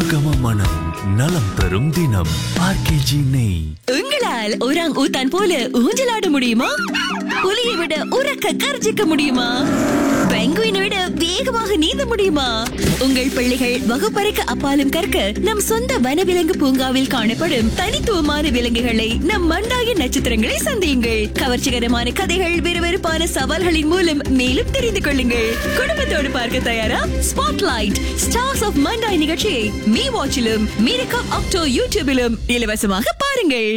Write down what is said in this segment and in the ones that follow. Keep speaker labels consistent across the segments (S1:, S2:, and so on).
S1: கம மனம் நலம் தரும் தினம் ஆர்கேஜி நெய்
S2: உங்களால் ஒராங் ஊத்தான் போல ஊஞ்சலாட முடியுமா புலியை விட உறக்க கர்ஜிக்க முடியுமா பெங்குயினை விட வேகமாக நீந்த முடியுமா உங்கள் பிள்ளைகள் வகுப்பறைக்கு அப்பாலும் கற்க நம் சொந்த வனவிலங்கு பூங்காவில் காணப்படும் தனித்துவமான விலங்குகளை நம் மண்டாய நட்சத்திரங்களை சந்தியுங்கள் கவர்ச்சிகரமான கதைகள் விறுவிறுப்பான சவால்களின் மூலம் மேலும் தெரிந்து கொள்ளுங்கள் குடும்பத்தோடு பார்க்க தயாரா ஸ்பாட்லைட் ஸ்டார்ஸ் ஆஃப் மண்டாய் நிகழ்ச்சியை மீ வாட்சிலும் மீரகம் அக்டோ யூடியூபிலும் இலவசமாக பாருங்கள்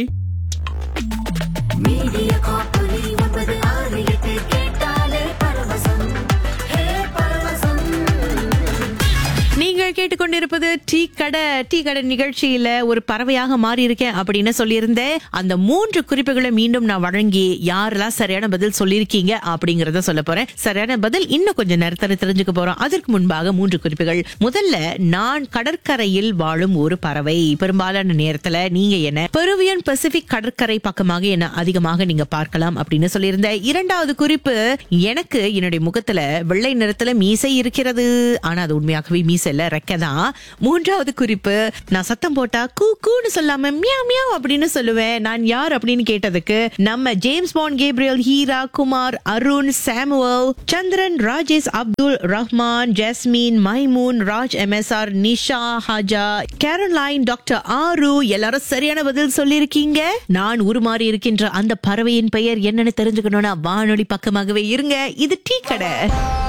S3: மீடியா காப்பொலி ஒன்பது ஆறு எட்டு கேட்டாலே பரவசம் ஹே பரவசம்
S4: நீங்கள் கேட்டுக்கொண்டிருப்பது டீ கடை டீ கடை நிகழ்ச்சியில ஒரு பறவையாக மாறி இருக்கேன் அப்படின்னு சொல்லியிருந்தேன் அந்த மூன்று குறிப்புகளை மீண்டும் நான் வழங்கி யாரெல்லாம் சரியான பதில் சொல்லியிருக்கீங்க அப்படிங்கறத சொல்ல போறேன் சரியான பதில் இன்னும் கொஞ்சம் நேரத்தில் தெரிஞ்சுக்க போறோம் அதற்கு முன்பாக மூன்று குறிப்புகள் முதல்ல நான் கடற்கரையில் வாழும் ஒரு பறவை பெரும்பாலான நேரத்துல நீங்க என்ன பெருவியன் பசிபிக் கடற்கரை பக்கமாக என்ன அதிகமாக நீங்க பார்க்கலாம் அப்படின்னு சொல்லியிருந்தேன் இரண்டாவது குறிப்பு எனக்கு என்னுடைய முகத்துல வெள்ளை நிறத்துல மீசை இருக்கிறது ஆனா அது உண்மையாகவே மீசை இல்ல ரெக்கதான் மூன்றாவது குறிப்பு நான் சத்தம் போட்டா கூ கூன்னு சொல்லாம மியாவ் மியாவ் அப்படின்னு சொல்லுவேன் நான் யார் அப்படின்னு கேட்டதுக்கு நம்ம ஜேம்ஸ் பாண்ட் கேப்ரியல் ஹீரா குமார் அருண் சாமுவல் சந்திரன் ராஜேஷ் அப்துல் ரஹ்மான் ஜாஸ்மின் மைமூன் ராஜ் எம்எஸ்ஆர் நிஷா ஹாஜா கேரலைன் டாக்டர் ஆரு எல்லாரும் சரியான பதில் சொல்லியிருக்கீங்க நான் உருமாறி இருக்கின்ற அந்த பறவையின் பெயர் என்னன்னு தெரிஞ்சுக்கணும்னா வானொலி பக்கமாகவே இருங்க இது டீ கடை